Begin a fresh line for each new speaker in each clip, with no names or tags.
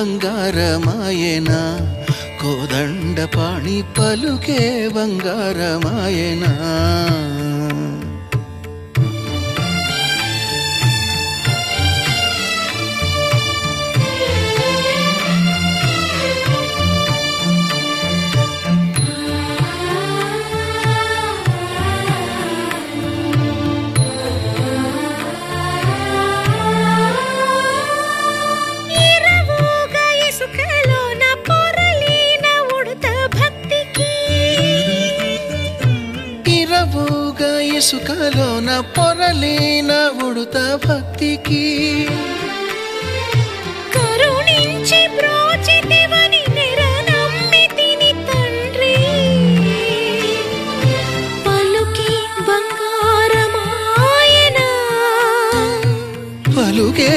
బంగారమాయనా కోదండ పాణి పలుకే బంగారమాయనా
ఇరవోగా ఇసుకలోన పొరలిన ఉడత భక్తికి
ఇరవుగా ఇసుకలోన పొరలేన ఉడుత భక్తికి
కరుణించి బ్రోచితివని నిరనమ్మితిని తండ్రి పలుకి బంగారమాయనా
పలుకే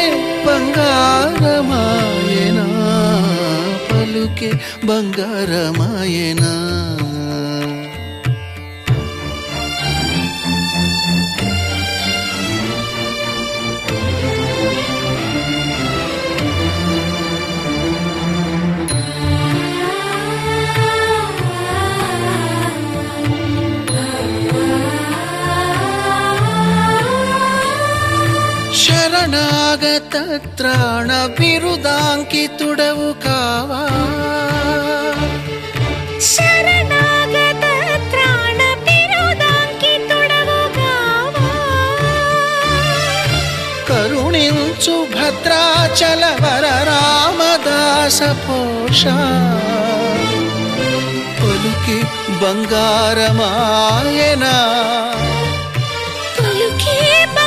బంగారమాయనా పలుకే బంగారమాయనా శరణాగత త్రాణ బిరుదాంకితుడవు కావా
శరణాగత త్రాణ బిరుదాంకితుడవుగావా.
కరుణించు భద్రాచల వర రామదాస పోష పలుకి బంగారమాయనా
పలుకే